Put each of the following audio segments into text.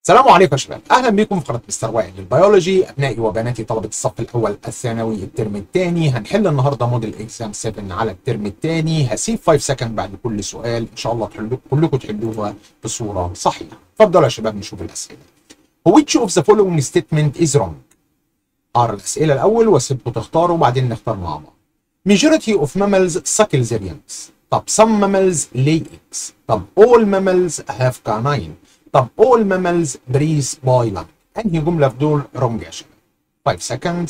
السلام عليكم يا شباب اهلا بكم في قناه مستر وائل للبيولوجي ابنائي وبناتي طلبه الصف الاول الثانوي الترم الثاني هنحل النهارده موديل اكزام 7 على الترم الثاني هسيب 5 سكند بعد كل سؤال ان شاء الله تحلوا كلكم تحلوها بصوره صحيحه اتفضلوا يا شباب نشوف الاسئله which of the following statement is wrong اقرا الاسئله الاول واسيبكم تختاروا وبعدين نختار مع بعض majority of mammals suckle their youngs طب some mammals lay eggs طب all mammals have canine طب all mammals breathe by lung انهي جمله في دول wrong يا شباب 5 seconds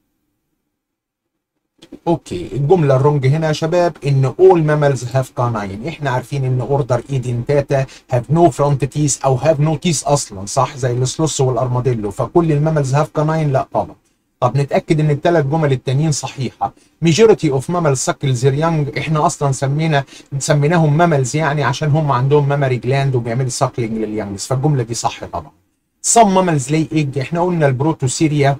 اوكي الجمله الرونج هنا يا شباب ان all mammals have canine احنا عارفين ان اوردر ايدنتاتا have no front teeth او have no teeth اصلا صح زي السلوس والارماديلو فكل الماملز have canine لا طبعا طب نتاكد ان الثلاث جمل التانيين صحيحه majority of mammals suckle their young احنا اصلا سمينا سميناهم ماملز يعني عشان هم عندهم مامري جلاند وبيعملوا ساكلينج لليانجز فالجمله دي صح طبعا some mammals lay egg احنا قلنا البروتوسيريا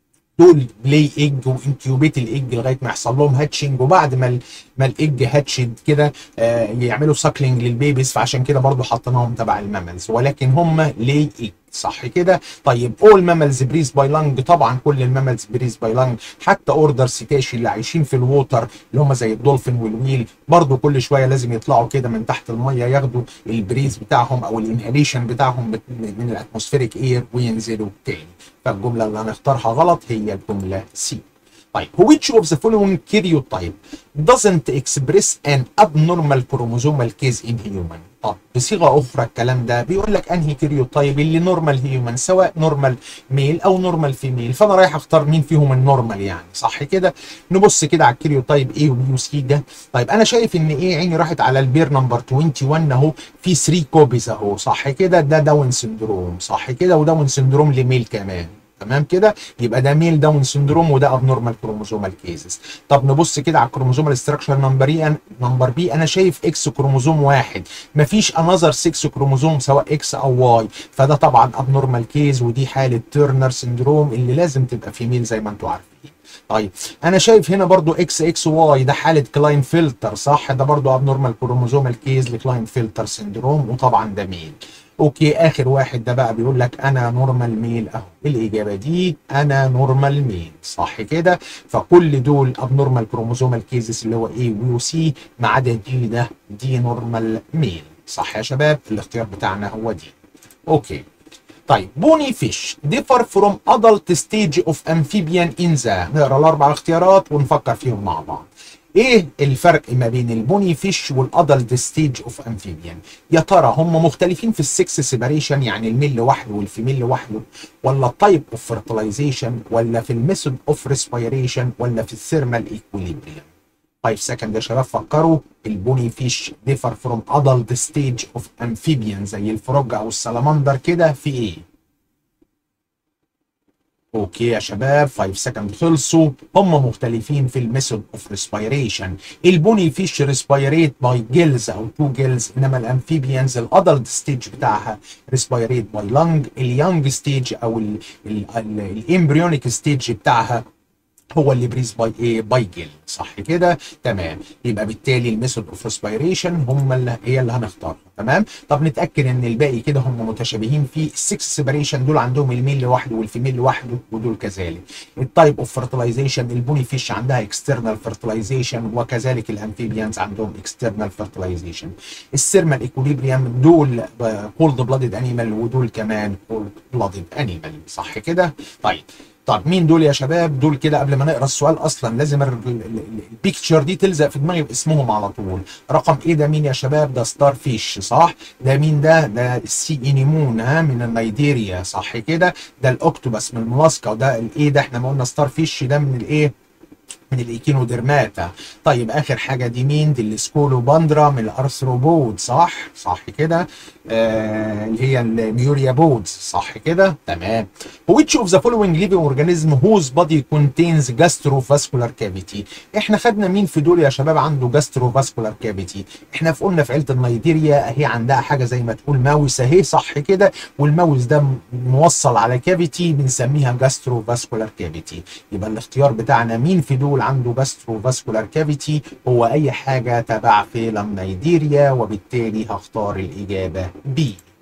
دول لي ايج وانكيوبيت الايج لغايه ما يحصل لهم هاتشنج وبعد ما ال ما الايج هاتشد كده آه يعملوا ساكلينج للبيبيز فعشان كده برضو حطيناهم تبع الماملز ولكن هم لي ايج صح كده طيب اول ماملز بريز باي لانج طبعا كل الماملز بريز باي لانج حتى اوردر سيتاشي اللي عايشين في الووتر اللي هم زي الدولفين والويل برضو كل شويه لازم يطلعوا كده من تحت الميه ياخدوا البريز بتاعهم او الانهاليشن بتاعهم من الاتموسفيريك اير وينزلوا تاني فالجمله اللي هنختارها غلط هي الجمله سي طيب which of the following karyotype doesn't express an abnormal chromosomal case in human طب بصيغه اخرى الكلام ده بيقول لك انهي كاريوتايب اللي نورمال هيومن سواء نورمال ميل او نورمال فيميل فانا رايح اختار مين فيهم النورمال يعني صح كده نبص كده على الكاريوتايب A وبي وسي ده طيب انا شايف ان ايه عيني راحت على البير نمبر 21 اهو في 3 كوبيز اهو صح كده ده داون سندروم صح كده وداون سندروم لميل كمان تمام كده يبقى ده ميل داون سندروم وده ابنورمال كروموزومال كيسز طب نبص كده على الكروموزومال ستراكشر نمبر اي نمبر بي انا شايف اكس كروموزوم واحد مفيش انذر 6 كروموزوم سواء اكس او واي فده طبعا ابنورمال كيز ودي حاله تيرنر سندروم اللي لازم تبقى في ميل زي ما انتم عارفين طيب انا شايف هنا برضو اكس اكس واي ده حاله كلاين فلتر صح ده برضو ابنورمال كروموزومال كيز لكلاين فلتر سندروم وطبعا ده ميل اوكي اخر واحد ده بقى بيقول لك انا نورمال ميل اهو الاجابه دي انا نورمال ميل صح كده فكل دول ابنورمال كروموزومال كيزز اللي هو اي وي وسي ما عدا دي ده دي نورمال ميل صح يا شباب الاختيار بتاعنا هو دي اوكي طيب بوني فيش differ from adult stage of amphibian in the نقرا الاربع اختيارات ونفكر فيهم مع بعض ايه الفرق ما بين البوني فيش والادلت ستيج اوف امفيبيان يا ترى هم مختلفين في السكس سيباريشن يعني الميل لوحده والفيميل لوحده ولا التايب اوف فيرتلايزيشن ولا في الميثود اوف ريسبيريشن ولا في الثيرمال ايكوليبريم 5 سكند يا شباب فكروا البوني فيش ديفر فروم ادلت ستيج اوف امفيبيان زي الفروج او السلمندر كده في ايه اوكي يا شباب 5 سكند خلصوا هم مختلفين في الميثود اوف ريسبيريشن البوني فيش ريسبيريت باي جيلز او تو جيلز انما الامفيبيانز الادلت ستيج بتاعها ريسبيريت باي لانج اليانج ستيج او الامبريونيك ستيج بتاعها هو اللي بريز باي ايه باي جيل صح كده تمام يبقى بالتالي الميثود اوف ريسبيريشن هم اللي هي اللي هنختارها تمام طب نتاكد ان الباقي كده هم متشابهين في السكس سيبريشن دول عندهم الميل لوحده والفيميل لوحده ودول كذلك التايب اوف فيرتلايزيشن البوني فيش عندها اكسترنال فيرتلايزيشن وكذلك الامفيبيانز عندهم اكسترنال فيرتلايزيشن السيرمال ايكوليبريم دول كولد بلادد انيمال ودول كمان كولد بلادد انيمال صح كده طيب طب مين دول يا شباب دول كده قبل ما نقرا السؤال اصلا لازم البيكتشر دي تلزق في دماغي باسمهم على طول رقم ايه ده مين يا شباب ده ستار فيش صح ده مين ده ده السي انيمون ها من النيجيريا صح كده ده الاوكتوبس من الملاسكا وده الايه ده احنا ما قلنا ستار فيش ده من الايه من الايكينوديرماتا طيب اخر حاجه دي مين دي السكولوباندرا من الارثروبود صح صح كده آه اللي هي الميوريا بودز صح كده تمام which of the following living organism whose body contains gastrovascular cavity احنا خدنا مين في دول يا شباب عنده gastrovascular cavity احنا في قلنا في عيله النيجيريا اهي عندها حاجه زي ما تقول ماوس اهي صح كده والماوس ده موصل على كافيتي بنسميها gastrovascular cavity يبقى الاختيار بتاعنا مين في دول عنده gastrovascular cavity هو اي حاجه تبع فيلم نيجيريا وبالتالي هختار الاجابه بي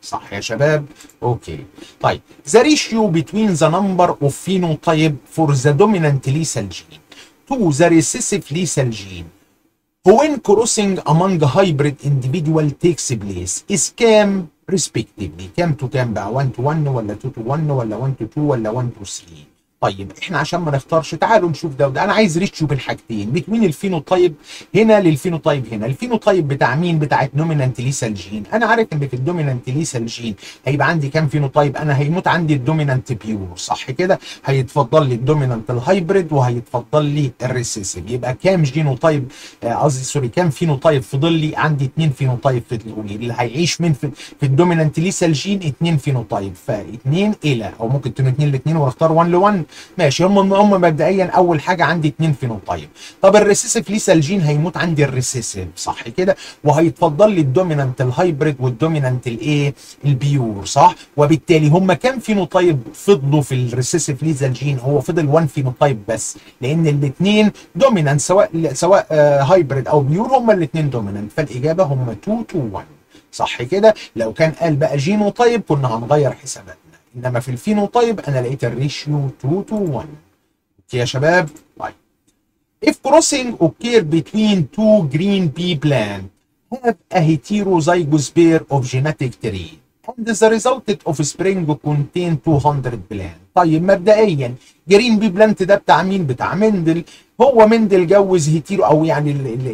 صح يا شباب اوكي طيب the ratio between the number of phenotype for the dominant lethal gene to the recessive lethal gene when crossing among hybrid individual takes place is كام respectively كام to كام بقى 1 to 1 ولا 2 to 1 ولا 1 to 2 ولا 1 to 3 طيب احنا عشان ما نختارش تعالوا نشوف ده وده انا عايز ريتشيو بين حاجتين بين الفينوتايب هنا للفينوتايب هنا الفينوتايب بتاع مين بتاع الدومينانت ليسال جين انا عارف ان في الدومينانت ليسال جين هيبقى عندي كام فينوتايب انا هيموت عندي الدومينانت بيور صح كده هيتفضل لي الدومينانت الهايبريد وهيتفضل لي الريسيسيف يبقى كام جينوتايب قصدي سوري كام فينوتايب فضل لي عندي اثنين فينوتايب فضلوا لي اللي هيعيش من في, في الدومينانت ليسال جين اثنين فينوتايب فاثنين الى او ممكن تكون اثنين لاثنين واختار 1 ل 1 ماشي هم هم مبدئيا اول حاجه عندي اثنين فينوتايب طب الريسيسيف ليسال جين هيموت عندي الريسيسيف صح كده وهيتفضل لي الدومينانت الهايبريد والدومينانت الايه البيور صح وبالتالي هم كام فينوتايب فضلوا في الريسيسيف ليسال جين هو فضل 1 فينوتايب بس لان الاثنين دومينانت سواء سواء آه هايبريد او بيور هم الاثنين دومينانت فالاجابه هم 2 تو 1 صح كده لو كان قال بقى جينوتايب كنا هنغير حساباتنا انما في الفينوتايب انا لقيت الريشيو 2 تو 1 اوكي يا شباب طيب if crossing occur between two green pea plant have a heterozygous pair of genetic trait and the result of spring contain 200 plant طيب مبدئيا جرين بي بلانت ده بتاع مين بتاع مندل هو مندل جوز هيتيرو او يعني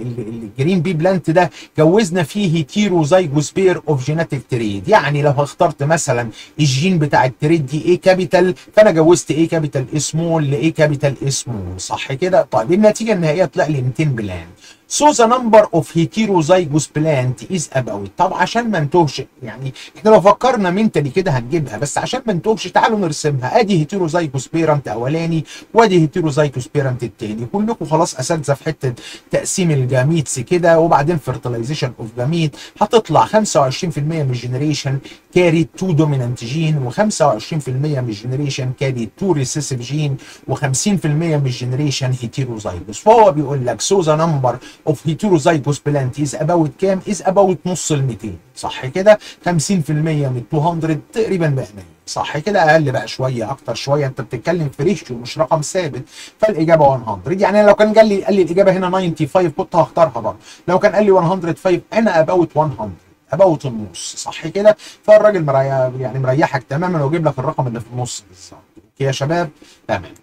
الجرين بي بلانت ده جوزنا فيه هيتيرو زيجوس بير اوف جيناتيك تريد يعني لو اخترت مثلا الجين بتاع التريد دي ايه كابيتال فانا جوزت ايه كابيتال اسمول لايه كابيتال اسمول صح كده طيب النتيجه النهائيه طلع لي 200 بلان So the number of heterozygous plant is about طب عشان ما نتوهش يعني احنا لو فكرنا منتلي كده هنجيبها بس عشان ما نتوهش تعالوا نرسمها ادي هيتيروزايجوس بيرنت اولاني وادي هيتيروزايجوس بيرنت التاني كلكم خلاص اساتذه في حته تقسيم الجاميتس كده وبعدين فيرتلايزيشن اوف جاميت هتطلع 25% من الجنريشن كاري 2 دومينانت جين و25% من الجنريشن كاري 2 ريسيسيف جين و50% من الجنريشن هيتيروزايجوس فهو بيقول لك سو ذا نمبر اوف هيتيروزايجوس بلانت از اباوت كام؟ از اباوت نص ال 200 صح كده؟ 50% من 200 تقريبا بقى 100 صح كده اقل بقى شويه اكتر شويه انت بتتكلم في ريشيو مش رقم ثابت فالاجابه 100 يعني لو كان قال لي قال لي الاجابه هنا 95 كنت هختارها برضه لو كان قال لي 105 انا اباوت 100 اباوت النص صح كده فالراجل مريح يعني مريحك تماما ويجيب لك الرقم اللي في النص بالظبط اوكي يا شباب تمام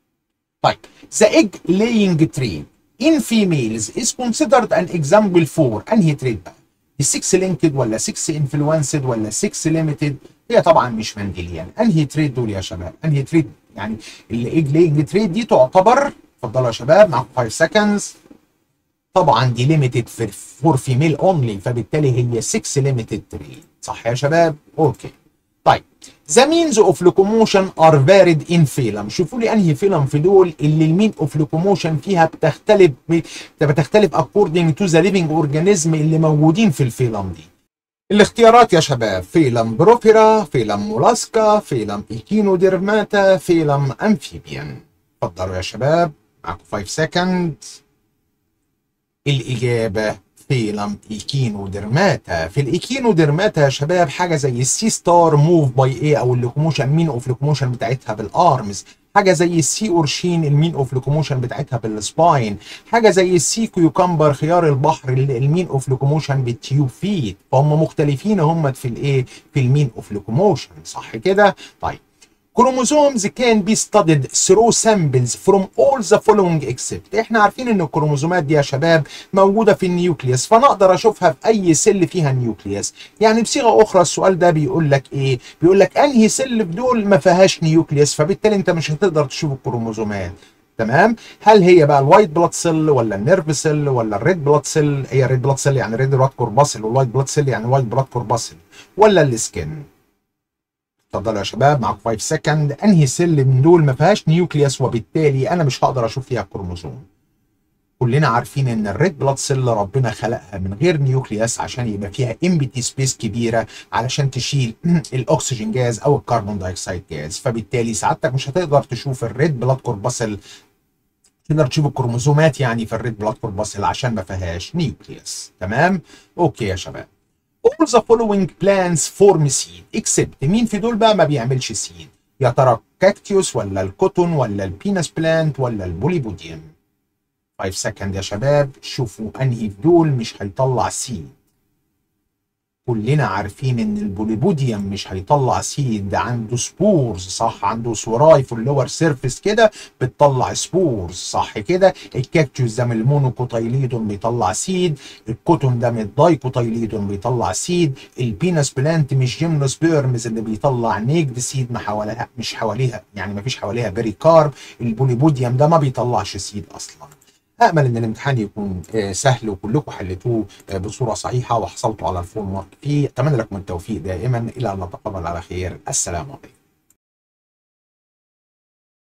طيب the egg laying tree in females is considered an example for انهي تريد بقى 6 linked ولا 6 influenced ولا 6 limited هي طبعا مش منديليان انهي تريد دول يا شباب انهي تريد يعني الايج لاينج تريد دي تعتبر اتفضلوا يا شباب معاكم 5 سكندز طبعا دي ليميتد فور فيميل اونلي فبالتالي هي 6 ليميتد تريد صح يا شباب اوكي طيب ذا مينز اوف لوكوموشن ار فاريد ان فيلم شوفوا لي انهي فيلم في دول اللي المين اوف لوكوموشن فيها بتختلف بتختلف اكوردنج تو ذا ليفنج اورجانيزم اللي موجودين في الفيلم دي الاختيارات يا شباب فيلم بروفيرا فيلم مولاسكا فيلم ايكينوديرماتا فيلم امفيبيان اتفضلوا يا شباب معاكم 5 سكند الاجابه فيلم ايكينوديرماتا في الايكينوديرماتا يا شباب حاجه زي السي ستار موف باي ايه او اللوكوموشن مين اوف لوكوموشن بتاعتها بالارمز حاجه زي السي اورشين المين اوف لوكوموشن بتاعتها بالسباين حاجه زي السي كيوكمبر خيار البحر المين اوف لوكوموشن بالتيوب فيت فهم مختلفين هم في الايه في المين اوف لوكوموشن صح كده طيب chromosomes can be studied through samples from all the following except احنا عارفين ان الكروموزومات دي يا شباب موجوده في النيوكليوس فنقدر اشوفها في اي سيل فيها نيوكليوس يعني بصيغه اخرى السؤال ده بيقول لك ايه بيقول لك انهي سيل في دول ما فيهاش نيوكليوس فبالتالي انت مش هتقدر تشوف الكروموزومات تمام هل هي بقى الوايت بلاد سيل ولا النيرف سيل ولا الريد بلاد سيل هي ريد بلاد سيل يعني ريد بلاد كورباسل والوايت بلاد سيل يعني وايت بلاد كورباسل ولا السكن اتفضلوا يا شباب معاكم 5 سكند انهي سيل من دول ما فيهاش نيوكليوس وبالتالي انا مش هقدر اشوف فيها كروموزوم كلنا عارفين ان الريد بلاد سيل ربنا خلقها من غير نيوكليوس عشان يبقى فيها امبتي سبيس كبيره علشان تشيل الاكسجين جاز او الكربون دايوكسيد جاز فبالتالي سعادتك مش هتقدر تشوف الريد بلاد كورباسل تقدر تشوف الكروموزومات يعني في الريد بلاد كورباسل عشان ما فيهاش نيوكليوس تمام اوكي يا شباب all the following plants form seed except مين في دول بقى ما بيعملش سيد يا ترى الكاكتيوس ولا الكوتون ولا البينس بلانت ولا البوليبوديوم 5 سكند يا شباب شوفوا انهي في دول مش هيطلع سيد كلنا عارفين ان البوليبوديوم مش هيطلع سيد ده عنده سبورز صح عنده سوراي في اللور سيرفيس كده بتطلع سبورز صح كده الكاكتوس ده من المونوكوتايليدون بيطلع سيد الكوتون ده من الدايكوتايليدون بيطلع سيد البينس بلانت مش جيمنوسبيرمز اللي بيطلع نيجد سيد ما حواليها مش حواليها يعني ما فيش حواليها بيريكارب البوليبوديوم ده ما بيطلعش سيد اصلا امل ان الامتحان يكون سهل وكلكم حليتوه بصوره صحيحه وحصلتوا على الفول مارك فيه اتمنى لكم التوفيق دائما الى ان نتقابل على خير السلام عليكم